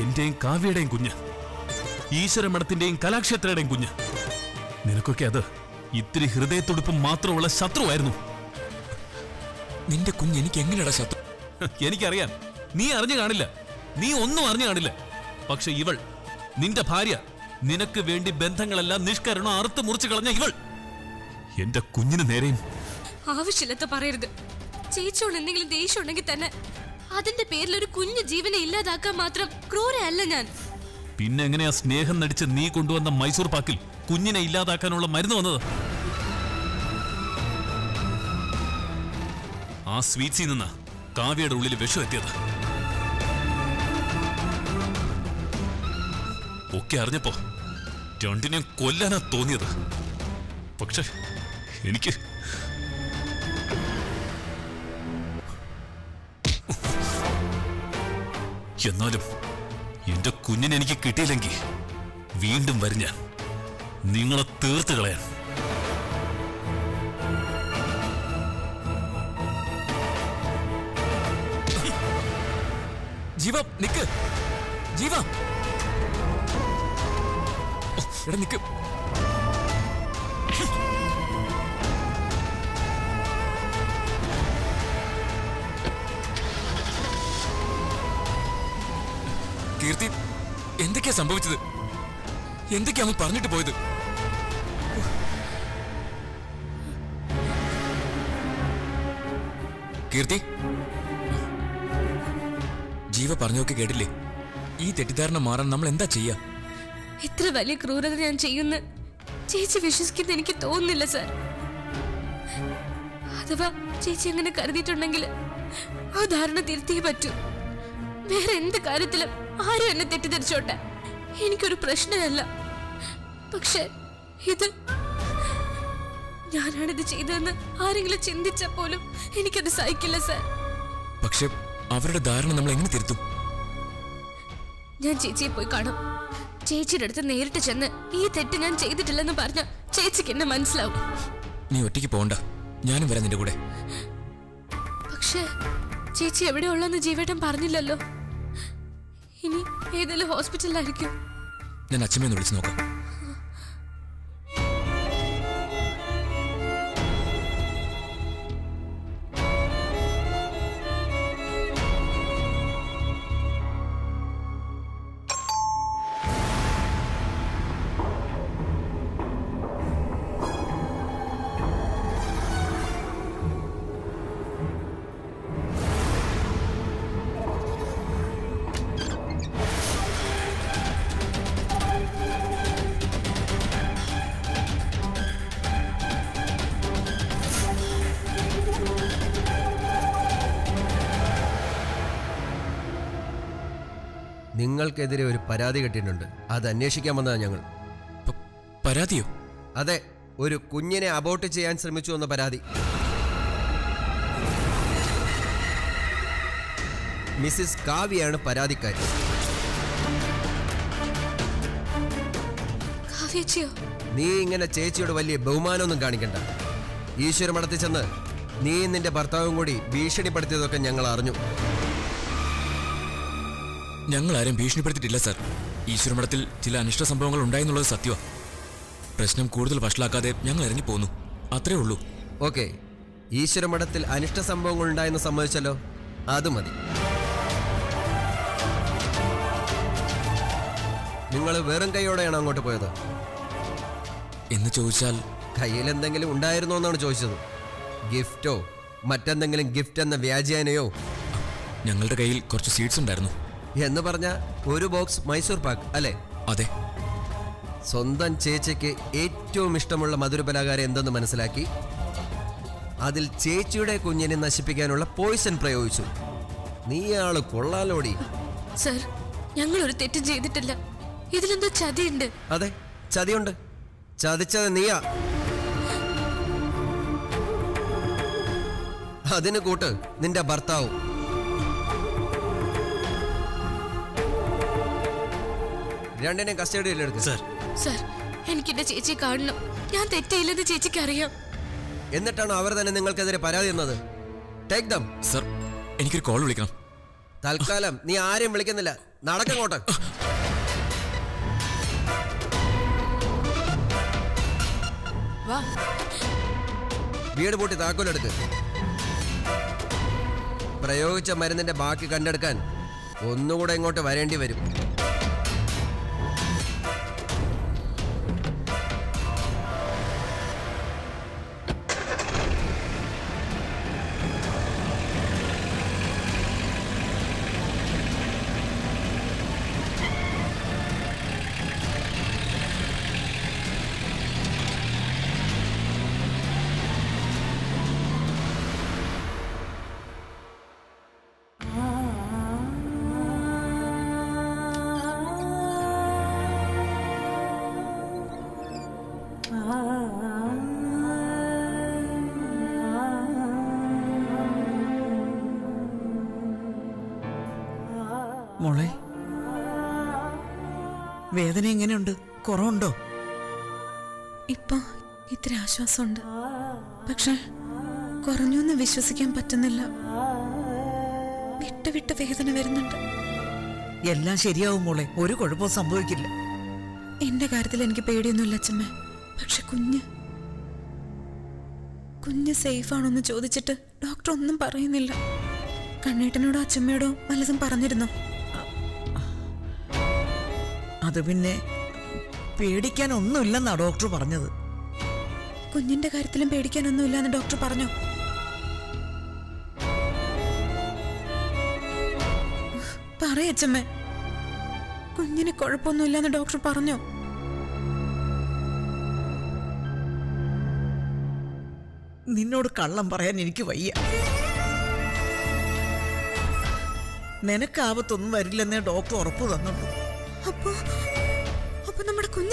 നിന്റെയും കാവ്യയുടെയും കുഞ്ഞ് ഈശ്വരമഠത്തിന്റെയും കലാക്ഷേത്രയുടെയും കുഞ്ഞ് നിനക്കൊക്കെ അത് ഇത്തിരി ഹൃദയത്തുടുപ്പും മാത്രമുള്ള ശത്രുവായിരുന്നു നിന്റെ കുഞ്ഞ് എനിക്ക് എങ്ങനെയാടാ ശത്രു എനിക്കറിയാം നീ അറിഞ്ഞു കാണില്ല നീ ഒന്നും അറിഞ്ഞു കാണില്ല പക്ഷെ ഇവൾ നിന്റെ ഭാര്യ നിനക്ക് വേണ്ടി ബന്ധങ്ങളെല്ലാം നിഷ്കരണം അറുത്ത് മുറിച്ചു കളഞ്ഞ ഇവൾ എന്റെ കുഞ്ഞിന് നേരെയും ആവശ്യമില്ലാത്ത പറയരുത് ചേച്ചിയോട് എന്തെങ്കിലും ദേഷ്യം ഉണ്ടെങ്കിൽ തന്നെ അതിന്റെ പേരിൽ ഒരു കുഞ്ഞു ജീവനെ ഇല്ലാതാക്കാൻ മാത്രം ക്രൂരയല്ല ഞാൻ പിന്നെ എങ്ങനെയാ സ്നേഹം നടിച്ച് നീ കൊണ്ടുവന്ന മൈസൂർ പാക്കിൽ കുഞ്ഞിനെ ഇല്ലാതാക്കാനുള്ള മരുന്ന് വന്നത് ആ സ്വീറ്റ്സിൽ നിന്നാ കാവ്യയുടെ ഉള്ളിൽ വിഷം എത്തിയത് ഒക്കെ അറിഞ്ഞപ്പോ രണ്ടിനെയും കൊല്ലാനാ തോന്നിയത് പക്ഷെ എനിക്ക് എന്നാലും എന്റെ കുഞ്ഞിനെ എനിക്ക് കിട്ടിയില്ലെങ്കിൽ വീണ്ടും വരും ഞാൻ നിങ്ങളെ തീർത്ത് കളയാൻ ജീവ നിക്ക് ജീവ ഓ, എടാ നിക്ക് കീർത്തി എന്തൊക്കെയാ സംഭവിച്ചത് എന്തൊക്കെയാ അവൻ പറഞ്ഞിട്ട് പോയത് കീർത്തി ജീവ പറഞ്ഞൊക്കെ കേട്ടില്ലേ ഈ തെറ്റിദ്ധാരണ മാറാൻ നമ്മൾ എന്താ ചെയ്യാ ഇത്ര വലിയ ക്രൂരത ഞാൻ ചെയ്യുന്ന ചേച്ചി വിശ്വസിക്കുന്ന എനിക്ക് തോന്നുന്നില്ല സാർ അഥവാ ചേച്ചി അങ്ങനെ കരുതിയിട്ടുണ്ടെങ്കിൽ ആ ധാരണ തിരുത്തിയേ പറ്റൂ വേറെ എന്ത് കാര്യത്തിലും ആരും എന്നെ തെറ്റിദ്ധരിച്ചോട്ടെ എനിക്കൊരു പ്രശ്നമല്ല പക്ഷെ ഇത് ഞാനാണിത് ചെയ്തതെന്ന് ആരെങ്കിലും ചിന്തിച്ച പോലും എനിക്കത് സഹിക്കില്ല സാർ പക്ഷെ അവരുടെ ധാരണ നമ്മൾ എങ്ങനെ തിരുത്തും ഞാൻ ചേച്ചിയെ പോയി കാണാം ചേച്ചിയുടെ അടുത്ത് നേരിട്ട് ചെന്ന് ഈ തെറ്റ് ഞാൻ ചെയ്തിട്ടില്ലെന്ന് പറഞ്ഞ ചേച്ചിക്ക് എന്നെ മനസ്സിലാവും നീ ഒറ്റയ്ക്ക് പോണ്ട ഞാനും വരാം നിന്റെ കൂടെ പക്ഷേ ചേച്ചി എവിടെയുള്ളെന്ന് ജീവേട്ടൻ പറഞ്ഞില്ലല്ലോ ഇനി ഏതെങ്കിലും ഹോസ്പിറ്റലിലായിരിക്കും ഞാൻ അച്ഛമ്മ ഒന്ന് വിളിച്ചു നോക്കാം നിങ്ങൾക്കെതിരെ ഒരു പരാതി കിട്ടിയിട്ടുണ്ട് അത് അന്വേഷിക്കാൻ വന്നതാണ് ഞങ്ങൾ പ- പരാതിയോ അതെ ഒരു കുഞ്ഞിനെ അബോട്ട് ചെയ്യാൻ ശ്രമിച്ചു എന്ന പരാതി മിസ്സിസ് കാവ്യയാണ് പരാതിക്കാരി കാവ്യച്ചിയോ നീ ഇങ്ങനെ ചേച്ചിയോട് വലിയ ബഹുമാനമൊന്നും കാണിക്കണ്ട ഈശ്വര മടത്തിൽ ചെന്ന് നീ നിന്റെ ഭർത്താവും കൂടി ഭീഷണിപ്പെടുത്തിയതൊക്കെ ഞങ്ങൾ അറിഞ്ഞു ഞങ്ങൾ ആരും ഭീഷണിപ്പെടുത്തിയിട്ടില്ല സാർ ഈശ്വരമഠത്തിൽ ചില അനിഷ്ട സംഭവങ്ങൾ ഉണ്ടായെന്നുള്ളത് സത്യമാണ് പ്രശ്നം കൂടുതൽ വഷളാക്കാതെ ഞങ്ങൾ ഇറങ്ങി പോന്നു അത്രേ ഉള്ളൂ ഓക്കെ ഈശ്വര മഠത്തിൽ അനിഷ്ട സംഭവങ്ങൾ ഉണ്ടായെന്ന് സമ്മതിച്ചല്ലോ അത് മതി നിങ്ങൾ വെറും കൈയോടെയാണ് അങ്ങോട്ട് പോയത് എന്ന് ചോദിച്ചാൽ കയ്യിൽ എന്തെങ്കിലും ഉണ്ടായിരുന്നോ എന്നാണ് ചോദിച്ചത് ഗിഫ്റ്റോ മറ്റെന്തെങ്കിലും ഗിഫ്റ്റ് എന്ന വ്യാജേനയോ ഞങ്ങളുടെ കയ്യിൽ കുറച്ച് സീറ്റ്സ് ഉണ്ടായിരുന്നു എന്ന് പറഞ്ഞ ഒരു ബോക്സ് മൈസൂർ പാക്ക് അല്ലേ അതെ സ്വന്തം ചേച്ചിക്ക് ഏറ്റവും ഇഷ്ടമുള്ള മധുരപലഹാരം എന്തെന്ന് മനസ്സിലാക്കി അതിൽ ചേച്ചിയുടെ കുഞ്ഞിനെ നശിപ്പിക്കാനുള്ള പോയിസൺ പ്രയോഗിച്ചു നീയാള് കൊള്ളാലോടി സർ ഞങ്ങൾ ഒരു തെറ്റും ചെയ്തിട്ടില്ല ഇതിലെന്തോ ചതിയുണ്ട് അതെ ചതിയുണ്ട് ചതിച്ചത് നീയാ അതിന് കൂട്ട് നിന്റെ ഭർത്താവും രണ്ടിനെയും കസ്റ്റഡിയിലെടുക്ക് സർ സർ എനിക്ക് എന്റെ ചേച്ചിയെ കാണണം ഞാൻ തെറ്റിയില്ലെന്ന് ചേച്ചിക്ക് അറിയാം എന്നിട്ടാണ് അവർ തന്നെ നിങ്ങൾക്കെതിരെ പരാതി തന്നത് ടേക്ക് ദം സർ എനിക്കൊരു കോൾ വിളിക്കണം തൽക്കാലം നീ ആരെയും വിളിക്കുന്നില്ല നടക്കങ്ങോട്ട് വാ വീട് പൂട്ടി താക്കോലെടുക്ക് പ്രയോഗിച്ച മരുന്നിന്റെ ബാക്കി കണ്ടെടുക്കാൻ ഒന്നുകൂടെ ഇങ്ങോട്ട് വരേണ്ടി വരും മോളെ വേദന എങ്ങനെയുണ്ട് കുറവുണ്ടോ ഇപ്പൊ ഇത്തിരി ആശ്വാസമുണ്ട് പക്ഷെ കുറഞ്ഞു എന്ന് വിശ്വസിക്കാൻ പറ്റുന്നില്ല വിട്ട് വിട്ട് വേദന വരുന്നുണ്ട് എല്ലാം ശരിയാവും മോളെ ഒരു കുഴപ്പവും സംഭവിക്കില്ല എന്റെ കാര്യത്തിൽ എനിക്ക് പേടിയൊന്നുമില്ല അച്ഛമ്മ പക്ഷെ കുഞ്ഞ് കുഞ്ഞ് സേഫ് ആണോന്ന് ചോദിച്ചിട്ട് ഡോക്ടർ ഒന്നും പറയുന്നില്ല കണ്ണേട്ടനോടോ അച്ഛമ്മയോടോ വല്ലതും പറഞ്ഞിരുന്നോ അത് പിന്നെ പേടിക്കാൻ ഒന്നുമില്ലെന്നാ ഡോക്ടർ പറഞ്ഞത് കുഞ്ഞിന്റെ കാര്യത്തിലും പേടിക്കാനൊന്നുമില്ലെന്ന് ഡോക്ടർ പറഞ്ഞോ പറയച്ചമ്മേ കുഞ്ഞിന് കുഴപ്പമൊന്നുമില്ലെന്ന് ഡോക്ടർ പറഞ്ഞോ നിന്നോട് കള്ളം പറയാൻ എനിക്ക് വയ്യ നിനക്ക് ആപത്തൊന്നും വരില്ലെന്നേ ഡോക്ടർ ഉറപ്പ് തന്നുള്ളൂ അപ്പോ അപ്പൊ നമ്മുടെ കുഞ്ഞ്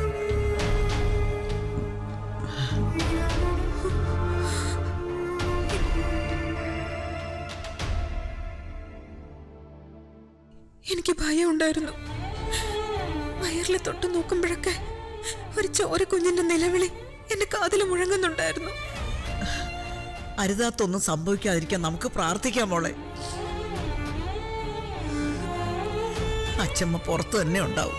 എനിക്ക് ഭയം ഉണ്ടായിരുന്നു വയറിൽ തൊട്ട് നോക്കുമ്പോഴൊക്കെ ഒരു ചോര കുഞ്ഞിന്റെ നിലവിളി എന്റെ കാതിൽ മുഴങ്ങുന്നുണ്ടായിരുന്നു അരുതാത്തൊന്നും സംഭവിക്കാതിരിക്കാൻ നമുക്ക് പ്രാർത്ഥിക്കാം മോളെ അച്ഛമ്മ പുറത്തു തന്നെ ഉണ്ടാവും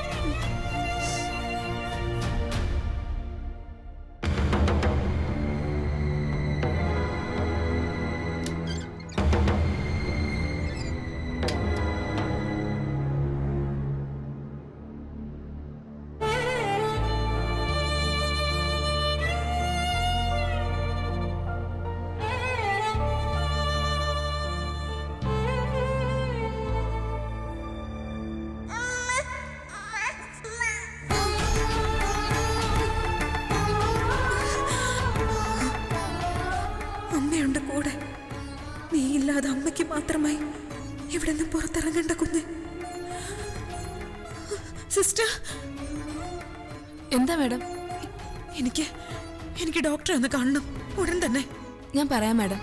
അമ്മയുണ്ട് കൂടെ നീ ഇല്ലാതെ അമ്മയ്ക്ക് മാത്രമായി ഇവിടെ നിന്ന് പുറത്തിറങ്ങേണ്ട കുഞ്ഞ് സിസ്റ്റർ എന്താ മാഡം എനിക്ക് എനിക്ക് ഡോക്ടറെ ഒന്ന് കാണണം ഉടൻ തന്നെ ഞാൻ പറയാം മാഡം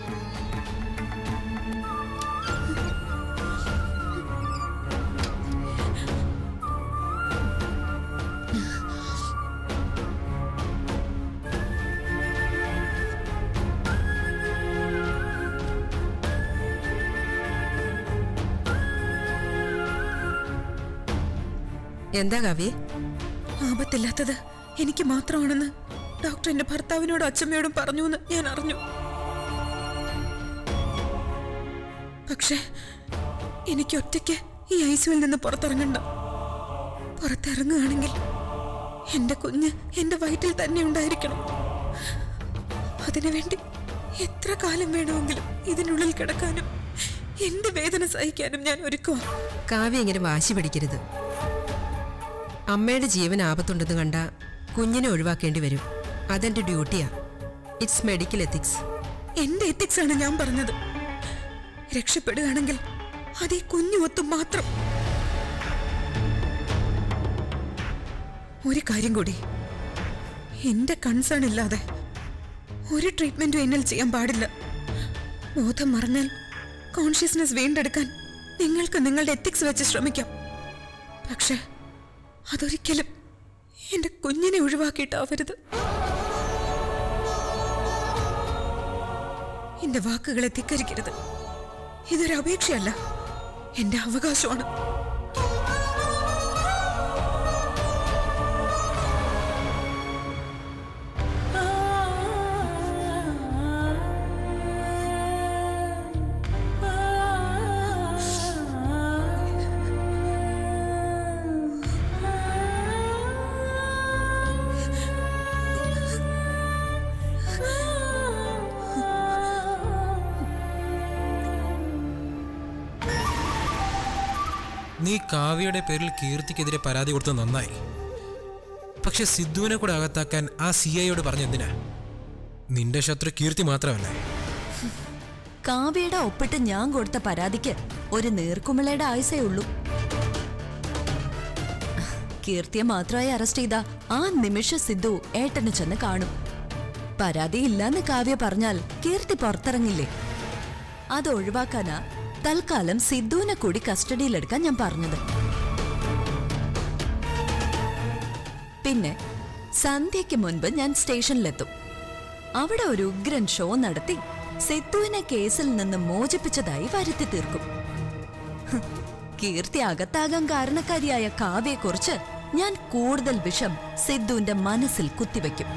എന്താ കവി ആപത്തില്ലാത്തത് എനിക്ക് മാത്രമാണെന്ന് ഡോക്ടർ എന്റെ ഭർത്താവിനോടും അച്ഛമ്മയോടും പറഞ്ഞു എന്ന് ഞാൻ അറിഞ്ഞു പക്ഷേ എനിക്ക് ഒറ്റയ്ക്ക് ഈ ഐസിയുവിൽ നിന്ന് പുറത്തിറങ്ങണ്ട പുറത്തിറങ്ങുകയാണെങ്കിൽ എന്റെ കുഞ്ഞ് എന്റെ വയറ്റിൽ തന്നെ ഉണ്ടായിരിക്കണം അതിനുവേണ്ടി എത്ര കാലം വേണമെങ്കിലും ഇതിനുള്ളിൽ കിടക്കാനും എന്റെ വേദന സഹിക്കാനും ഞാൻ ഒരുക്കുവാ കാവ്യ ഇങ്ങനെ വാശി പിടിക്കരുത് അമ്മയുടെ ജീവൻ ആപത്തുണ്ടെന്ന് കണ്ട കുഞ്ഞിനെ ഒഴിവാക്കേണ്ടി വരും അതെന്റെ ഡ്യൂട്ടിയാ ഇറ്റ്സ് മെഡിക്കൽ എത്തിക്സ് എന്റെ എത്തിക്സ് ആണ് ഞാൻ പറഞ്ഞത് രക്ഷപ്പെടുകയാണെങ്കിൽ അത് ഈ കുഞ്ഞു ഒത്തു മാത്രം ഒരു കാര്യം കൂടി എന്റെ കൺസേൺ ഇല്ലാതെ ഒരു ട്രീറ്റ്മെന്റും എന്നിൽ ചെയ്യാൻ പാടില്ല ബോധം മറഞ്ഞാൽ കോൺഷ്യസ്നെസ് വീണ്ടെടുക്കാൻ നിങ്ങൾക്ക് നിങ്ങളുടെ എത്തിക്സ് വെച്ച് ശ്രമിക്കാം പക്ഷേ അതൊരിക്കലും എന്റെ കുഞ്ഞിനെ ഒഴിവാക്കിയിട്ടാവരുത് എന്റെ വാക്കുകളെ ധിക്കരിക്കരുത് ഇതൊരു അപേക്ഷയല്ല എന്റെ അവകാശമാണ് നീ കാവ്യയുടെ പേരിൽ കീർത്തിക്കെതിരെ പരാതി കൊടുത്തത് നന്നായി പക്ഷെ സിദ്ധുവിനെ കൂടെ അകത്താക്കാൻ ആ സി ഐയോട് പറഞ്ഞെന്തിനാ നിന്റെ ശത്രു കീർത്തി മാത്രമല്ല കാവ്യയുടെ ഒപ്പിട്ട് ഞാൻ കൊടുത്ത പരാതിക്ക് ഒരു നീർക്കുമിളയുടെ ആയുസേ ഉള്ളൂ കീർത്തിയെ മാത്രമായി അറസ്റ്റ് ചെയ്ത ആ നിമിഷ സിദ്ധു ഏട്ടന് ചെന്ന് കാണും പരാതി ഇല്ലാന്ന് കാവ്യ പറഞ്ഞാൽ കീർത്തി പുറത്തിറങ്ങില്ലേ അത് ഒഴിവാക്കാനാ തൽക്കാലം സിദ്ധുവിനെ കൂടി കസ്റ്റഡിയിലെടുക്കാൻ ഞാൻ പറഞ്ഞത് പിന്നെ സന്ധ്യയ്ക്ക് മുൻപ് ഞാൻ സ്റ്റേഷനിലെത്തും അവിടെ ഒരു ഉഗ്രൻ ഷോ നടത്തി സിദ്ധുവിനെ കേസിൽ നിന്ന് മോചിപ്പിച്ചതായി വരുത്തി തീർക്കും ഹ്, കീർത്തി അകത്താകാൻ കാരണക്കാരിയായ കാവ്യെക്കുറിച്ച് ഞാൻ കൂടുതൽ വിഷം സിദ്ധുവിന്റെ മനസ്സിൽ കുത്തിവെക്കും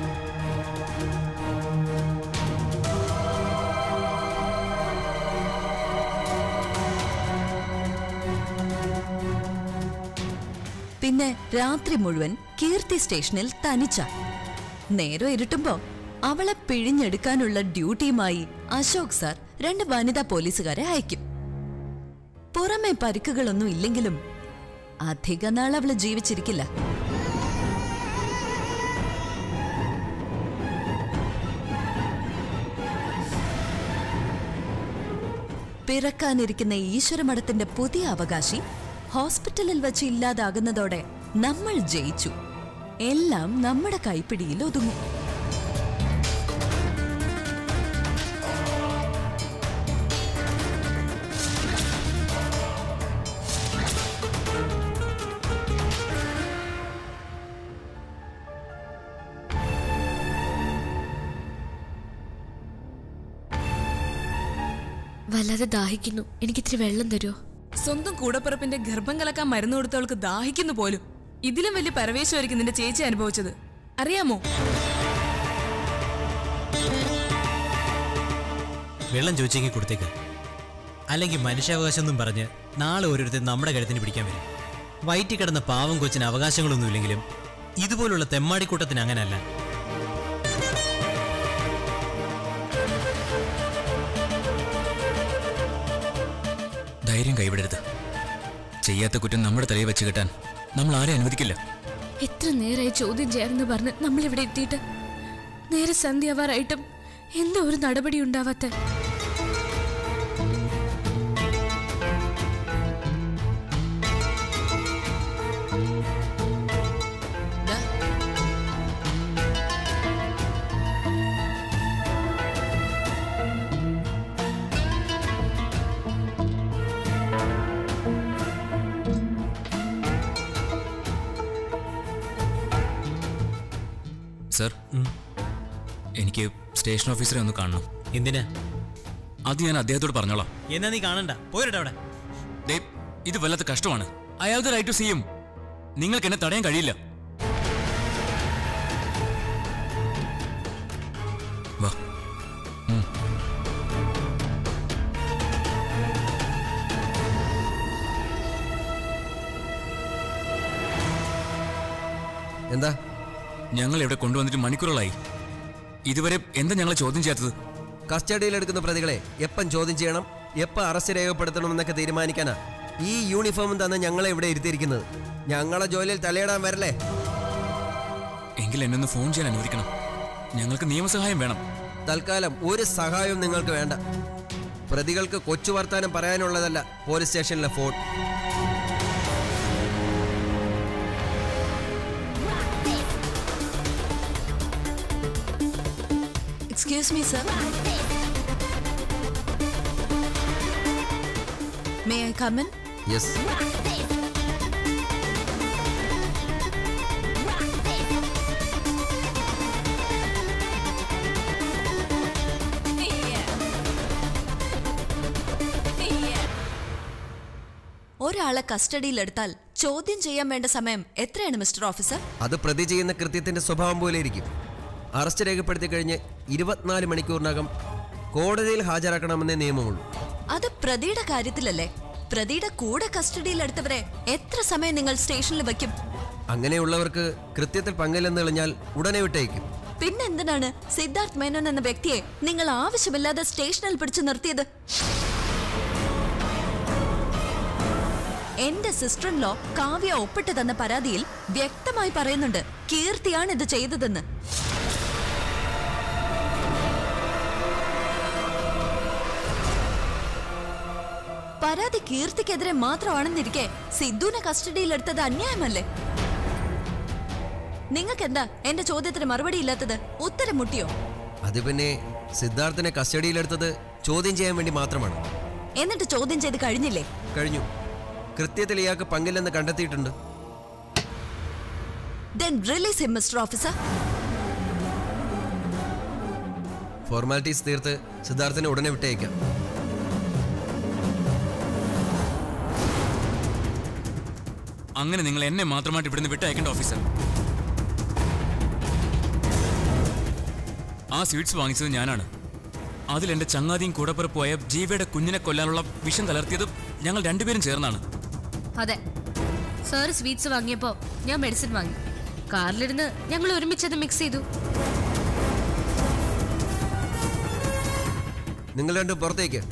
പിന്നെ രാത്രി മുഴുവൻ കീർത്തി സ്റ്റേഷനിൽ തനിച്ച നേരം ഇരുട്ടുമ്പോ അവളെ പിഴിഞ്ഞെടുക്കാനുള്ള ഡ്യൂട്ടിയുമായി അശോക് സാർ രണ്ട് വനിതാ പോലീസുകാരെ അയക്കും പുറമെ പരിക്കുകളൊന്നും ഇല്ലെങ്കിലും അധിക നാൾ അവള് ജീവിച്ചിരിക്കില്ല പിറക്കാനിരിക്കുന്ന ഈശ്വരമഠത്തിന്റെ പുതിയ അവകാശി ഹോസ്പിറ്റലിൽ വെച്ച് ഇല്ലാതാകുന്നതോടെ നമ്മൾ ജയിച്ചു എല്ലാം നമ്മുടെ കൈപ്പിടിയിൽ ഒതുങ്ങും വല്ലാതെ ദാഹിക്കുന്നു എനിക്കിത്തിരി വെള്ളം തരുമോ സ്വന്തം കൂടപ്പിറപ്പിന്റെ ഗർഭം കലക്കാൻ മരുന്ന് കൊടുത്തവൾക്ക് ദാഹിക്കുന്നു പോലും ഇതിലും വലിയ പരവേശമായിരിക്കും നിന്റെ ചേച്ചി അനുഭവിച്ചത് അറിയാമോ വെള്ളം ചോദിച്ചെങ്കിൽ കൊടുത്തേക്ക് അല്ലെങ്കിൽ മനുഷ്യാവകാശം എന്നും പറഞ്ഞ് നാളെ ഓരോരുത്തർ നമ്മുടെ കഴുത്തിന് പിടിക്കാൻ വരും വയറ്റിൽ കിടന്ന പാവം കൊച്ചിന് അവകാശങ്ങളൊന്നുമില്ലെങ്കിലും ഇതുപോലുള്ള തെമ്മാടിക്കൂട്ടത്തിന് അങ്ങനല്ല ധൈര്യം കൈവിടരുത് ചെയ്യാത്ത കുറ്റം നമ്മുടെ തലയിൽ വെച്ച് കിട്ടാൻ നമ്മൾ ആരെ അനുവദിക്കില്ല എത്ര നേരമായി ചോദ്യം ചെയ്യാമെന്ന് പറഞ്ഞ് നമ്മളിവിടെ എത്തിയിട്ട് നേരെ സന്ധ്യാവാറായിട്ടും എന്താ ഒരു നടപടി ഉണ്ടാവാത്ത സർ എനിക്ക് സ്റ്റേഷൻ ഓഫീസറെ ഒന്ന് കാണണം എന്തിനാ അത് ഞാൻ അദ്ദേഹത്തോട് പറഞ്ഞോളാം എന്നാ നീ കാണണ്ട പോരട്ടെ അവിടെ ദേ ഇത് വല്ലാത്ത കഷ്ടമാണ് I have the right to see him നിങ്ങൾക്ക് എന്നെ തടയാൻ കഴിയില്ല വാ ഉം. എന്താ ഞങ്ങൾ ഇവിടെ കൊണ്ടുവന്നിട്ട് മണിക്കൂറുകളായി ഇതുവരെ എന്താ ഞങ്ങളെ ചോദ്യം ചെയ്യാത്തത് കസ്റ്റഡിയിലെടുക്കുന്ന പ്രതികളെ എപ്പം ചോദ്യം ചെയ്യണം എപ്പം അറസ്റ്റ് രേഖപ്പെടുത്തണമെന്നൊക്കെ തീരുമാനിക്കാനാ ഈ യൂണിഫോമും തന്നെ ഞങ്ങളെ ഇവിടെ ഇരുത്തിയിരിക്കുന്നത് ഞങ്ങളെ ജോലിയിൽ തലയിടാൻ വരല്ലേ എങ്കിൽ എന്നെ ഒന്ന് ഫോൺ ചെയ്യാൻ അനുവദിക്കണം ഞങ്ങൾക്ക് നിയമസഹായം വേണം തൽക്കാലം ഒരു സഹായവും നിങ്ങൾക്ക് വേണ്ട പ്രതികൾക്ക് കൊച്ചു വർത്താനം പറയാനുള്ളതല്ല പോലീസ് സ്റ്റേഷനിലെ phone excuse me sir may I come in yes ഒരാളെ കസ്റ്റഡിയിലെടുത്താൽ ചോദ്യം ചെയ്യാൻ വേണ്ട സമയം എത്രയാണ് മിസ്റ്റർ ഓഫീസർ അത് പ്രതി ചെയ്യുന്ന കൃത്യത്തിന്റെ സ്വഭാവം പോലെ ഇരിക്കും അറസ്റ്റ് രേഖപ്പെടുത്തി കഴിഞ്ഞ് ഇരുപത്തിനാല് മണിക്കൂറിനകം കോടതിയിൽ ഹാജരാക്കണമെന്നേ നിയമമുള്ളൂ അത് പ്രതിയുടെ കാര്യത്തിലല്ലേ പ്രതിയുടെ കൂടെ കസ്റ്റഡിയിലെടുത്തവരെ എത്ര സമയം നിങ്ങൾ സ്റ്റേഷനിൽ വയ്ക്കും അങ്ങനെയുള്ളവർക്ക് കൃത്യത്തിൽ പങ്കില്ലെന്ന് തെളിഞ്ഞാൽ ഉടനെ വിട്ടയക്കും പിന്നെന്തിനാണ് സിദ്ധാർത്ഥ് മേനോൻ എന്ന വ്യക്തിയെ നിങ്ങൾ ആവശ്യമില്ലാതെ സ്റ്റേഷനിൽ പിടിച്ചു നിർത്തിയത് എന്റെ സിസ്റ്റർ ഇൻ ലോ കാവ്യ ഒപ്പിട്ട് തന്ന പരാതിയിൽ വ്യക്തമായി പറയുന്നുണ്ട് കീർത്തിയാണ് ഇത് ചെയ്തതെന്ന് പരാതി കീർത്തിക്കെതിരെ മാത്രമാണെന്നിരിക്കെ സിദ്ധുവിനെ കസ്റ്റഡിയിലെടുത്തത് അന്യായമല്ലേ നിങ്ങൾക്കെന്താ എന്റെ ചോദ്യത്തിന് മറുപടി ഇല്ലാത്തത് ഉത്തരം മുട്ടിയോ അത് പിന്നെ സിദ്ധാർത്ഥിനെ കസ്റ്റഡിയിലെടുത്തത് ചോദ്യം ചെയ്യാൻ വേണ്ടി മാത്രമാണ് എന്നിട്ട് ചോദ്യം ചെയ്ത് കഴിഞ്ഞില്ലേ കഴിഞ്ഞു കൃത്യത്തിൽ ഇയാൾക്ക് പങ്കില്ലെന്ന് കണ്ടെത്തിയിട്ടുണ്ട് then release him mister officer formalities തീർത്ത് സിദ്ധാർത്ഥിനെ ഉടനെ വിട്ടയക്കാം അങ്ങനെ നിങ്ങൾ എന്നെ മാത്രമായിട്ട് ഇവിടുന്ന് വിട്ടയക്കേണ്ട ഓഫീസർ ആ സ്വീറ്റ്സ് വാങ്ങിച്ചത് ഞാനാണ് അതിൽ എന്റെ ചങ്ങാതിയും കൂടപ്പിറപ്പുമായ ജീവയുടെ കുഞ്ഞിനെ കൊല്ലാനുള്ള വിഷം കലർത്തിയത് ഞങ്ങൾ രണ്ടുപേരും ചേർന്നാണ് അതെ സാർ സ്വീറ്റ്സ് വാങ്ങിയപ്പോ ഞാൻ മെഡിസിൻ വാങ്ങി കാറിലിരുന്ന് ഞങ്ങൾ ഒരുമിച്ചത് മിക്സ് ചെയ്തു നിങ്ങൾ രണ്ടും പുറത്തേക്ക്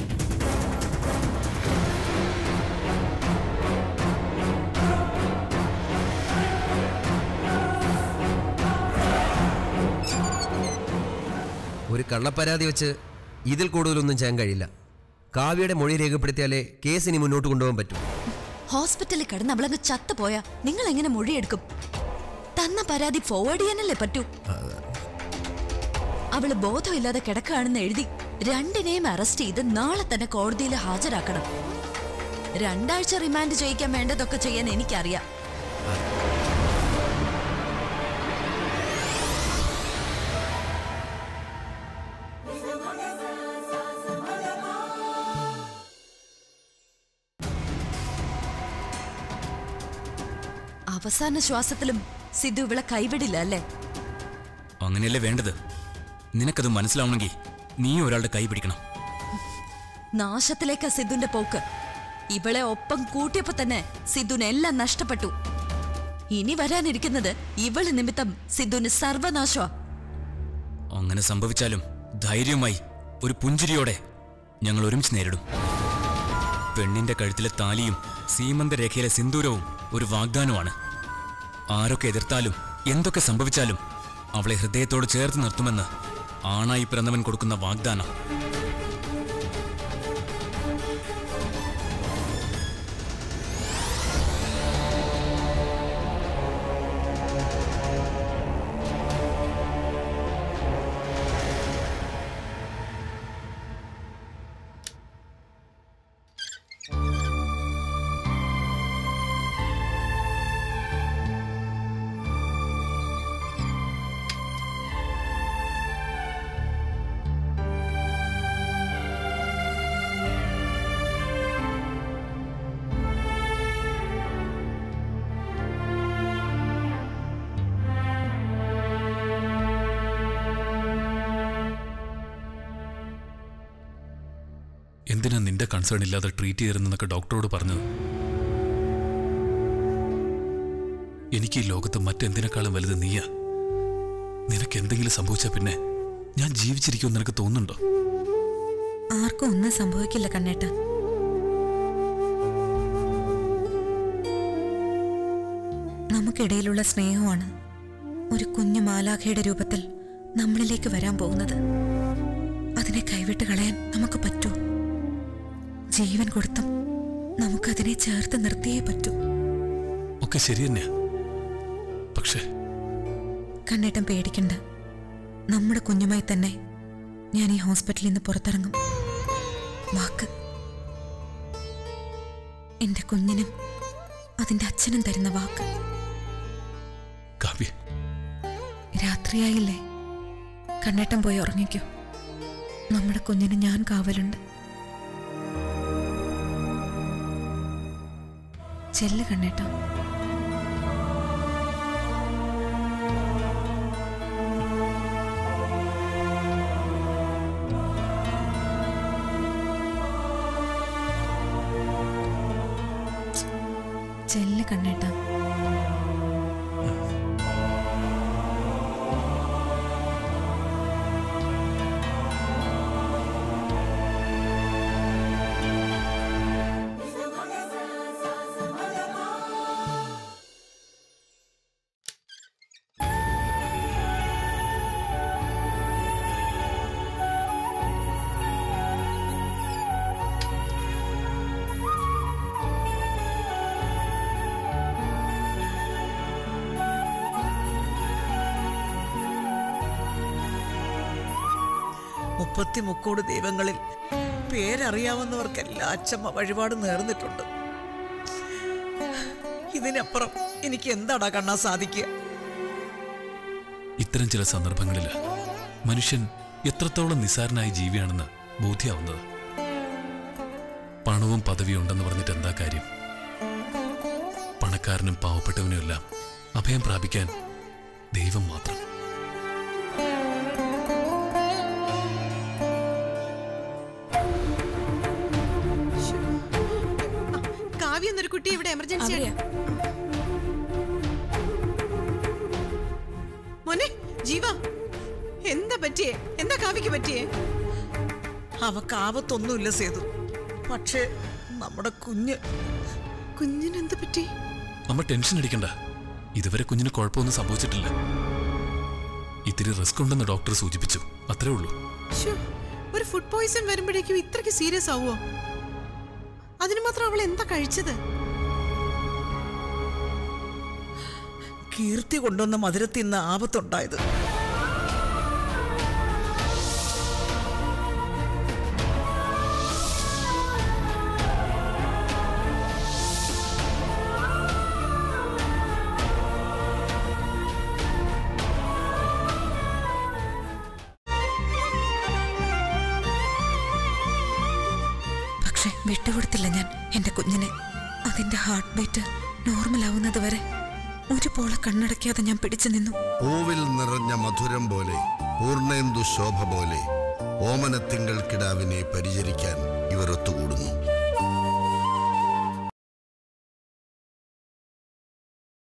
ഒരു കള്ളപ്പരാതി വെച്ച് ഇതിൽ കൂടുതലൊന്നും ചെയ്യാൻ കഴിയില്ല കാവ്യയുടെ മൊഴി രേഖപ്പെടുത്തിയാലേ കേസ് ഇനി മുന്നോട്ട് കൊണ്ടുപോകാൻ പറ്റും ഹോസ്പിറ്റലിൽ കിടന്ന് അവളങ്ങ് ചത്തുപോയാ നിങ്ങൾ എങ്ങനെ മൊഴിയെടുക്കും തന്ന പരാതി ഫോർവേഡ് ചെയ്യാനല്ലേ പറ്റൂ അവള് ബോധമില്ലാതെ കിടക്കുകയാണെന്ന് എഴുതി രണ്ടിനെയും അറസ്റ്റ് ചെയ്ത് നാളെ തന്നെ കോടതിയിൽ ഹാജരാക്കണം രണ്ടാഴ്ച റിമാൻഡ് ചെയ്യിക്കാൻ വേണ്ടതൊക്കെ ചെയ്യാൻ എനിക്കറിയാം അവസാന ശ്വാസത്തിലും സിദ്ധു ഇവളെ കൈവിടില്ല അല്ലേ അങ്ങനെയല്ലേ വേണ്ടത് നിനക്കത് മനസ്സിലാവണമെങ്കിൽ നീ ഒരാളുടെ കൈ പിടിക്കണം നാശത്തിലേക്കാ സിദ്ധുന്റെ പോക്ക് ഇവളെ ഒപ്പം കൂട്ടിയപ്പോ തന്നെ സിദ്ധുന് എല്ലാം നഷ്ടപ്പെട്ടു ഇനി വരാനിരിക്കുന്നത് ഇവള് നിമിത്തം സിദ്ധുന് സർവനാശമാ അങ്ങനെ സംഭവിച്ചാലും ധൈര്യമായി ഒരു പുഞ്ചിരിയോടെ ഞങ്ങൾ ഒരുമിച്ച് നേരിടും പെണ്ണിന്റെ കഴുത്തിലെ താലിയും സീമന്തരേഖയിലെ സിന്ദൂരവും ഒരു വാഗ്ദാനമാണ് ആരൊക്കെ എതിർത്താലും എന്തൊക്കെ സംഭവിച്ചാലും അവളെ ഹൃദയത്തോട് ചേർത്ത് നിർത്തുമെന്ന് ആണായി പിറന്നവൻ കൊടുക്കുന്ന വാഗ്ദാനം എന്തിനാ നിന്റെ കൺസേൺ ഇല്ലാതെ ട്രീറ്റ് ചെയ്തിരുന്നൊക്കെ ഡോക്ടറോട് പറഞ്ഞത് എനിക്ക് ഈ ലോകത്ത് മറ്റെന്തിനേക്കാളും വലുത് നീയാ നിനക്ക് എന്തെങ്കിലും സംഭവിച്ചാൽ പിന്നെ ഞാൻ ജീവിച്ചിരിക്കുമെന്ന് നിനക്ക് തോന്നുന്നുണ്ടോ ആർക്കും ഒന്നും സംഭവിക്കില്ല കണ്ണേട്ട നമുക്കിടയിലുള്ള സ്നേഹമാണ് ഒരു കുഞ്ഞു മാലാഖയുടെ രൂപത്തിൽ നമ്മളിലേക്ക് വരാൻ പോകുന്നത് അതിനെ കൈവിട്ട് കളയാൻ നമുക്ക് പറ്റൂ ജീവൻ കൊടുത്തും നമുക്കതിനെ ചേർത്ത് നിർത്തിയേ പറ്റൂ ഒക്കെ ശരി തന്നെയാ പക്ഷേ കണ്ണേട്ടൻ പേടിക്കണ്ട നമ്മുടെ കുഞ്ഞുമായി തന്നെ ഞാൻ ഈ ഹോസ്പിറ്റലിൽ നിന്ന് പുറത്തിറങ്ങും വാക്ക് എന്റെ കുഞ്ഞിനും അതിന്റെ അച്ഛനും തരുന്ന വാക്ക് കാവ്യ രാത്രിയായില്ലേ കണ്ണേട്ടൻ പോയി ഉറങ്ങിക്കോ നമ്മുടെ കുഞ്ഞിന് ഞാൻ കാവലുണ്ട് ചെല്ല് കണ്ണേട്ട ചെല്ല് കണ്ണേട്ട മുപ്പത്തി മുക്കോട് ദൈവങ്ങളിൽ പേരറിയാവുന്നവർക്കെല്ലാം അച്ഛമ്മ വഴിപാട് നേർന്നിട്ടുണ്ട് ഇതിനപ്പുറം എനിക്ക് എന്താടാ കണ്ണാ സാധിക്കുക ഇത്തരം ചില സന്ദർഭങ്ങളിൽ മനുഷ്യൻ എത്രത്തോളം നിസാരനായ ജീവിയാണെന്ന് ബോധ്യാവുന്നത് പണവും പദവിയും ഉണ്ടെന്ന് പറഞ്ഞിട്ട് എന്താ കാര്യം പണക്കാരനും പാവപ്പെട്ടവനും എല്ലാം അഭയം പ്രാപിക്കാൻ ദൈവം മാത്രം കാവ്യ എന്നൊരു കുട്ടി ഇവിടെ എമർജൻസി അവിടെയാ. മോനെ ജീവ എന്താ പറ്റിയേ എന്താ കാവ്യക്ക് പറ്റിയേ അവക്ക് ആപത്തൊന്നുമില്ല സേതു പക്ഷേ നമ്മുടെ കുഞ്ഞ് കുഞ്ഞിന് എന്ത് പറ്റി അമ്മ ടെൻഷൻ അടിക്കണ്ട ഇതുവരെ കുഞ്ഞിന് കുഴപ്പമൊന്നും സംഭവിച്ചിട്ടില്ല ഇത്തിരി റിസ്ക് ഉണ്ടെന്ന് ഡോക്ടർ സൂചിപ്പിച്ചു അത്രേ ഉള്ളൂ ശ്ശോ, ഒരു ഫുഡ് പോയിസൺ വരുമ്പോഴേക്കും ഇത്രയ്ക്ക് സീരിയസ് ആവുമോ അതിന് മാത്രം അവൾ എന്താ കഴിച്ചത് കീർത്തി കൊണ്ടുവന്ന മധുരത്തിൽ നിന്ന് ആപത്തുണ്ടായത് പക്ഷെ വിട്ടുകൊടുത്തില്ല ഞാൻ എന്റെ കുഞ്ഞിനെ അതിന്റെ ഹാർട്ട് ബീറ്റ് നോർമൽ ആവുന്നത് വരെ ഒരു പോളെ കണ്ണടയ്ക്കാതെ ഞാൻ പിടിച്ചു നിന്നു പൂവിൽ നിറഞ്ഞ മധുരം പോലെ പൂർണ്ണേന്ദു ശോഭ പോലെ ഓമനത്തിങ്കൾ കിടാവിനെ പരിചരിക്കാൻ ഇവർ ഒത്തുകൂടുന്നു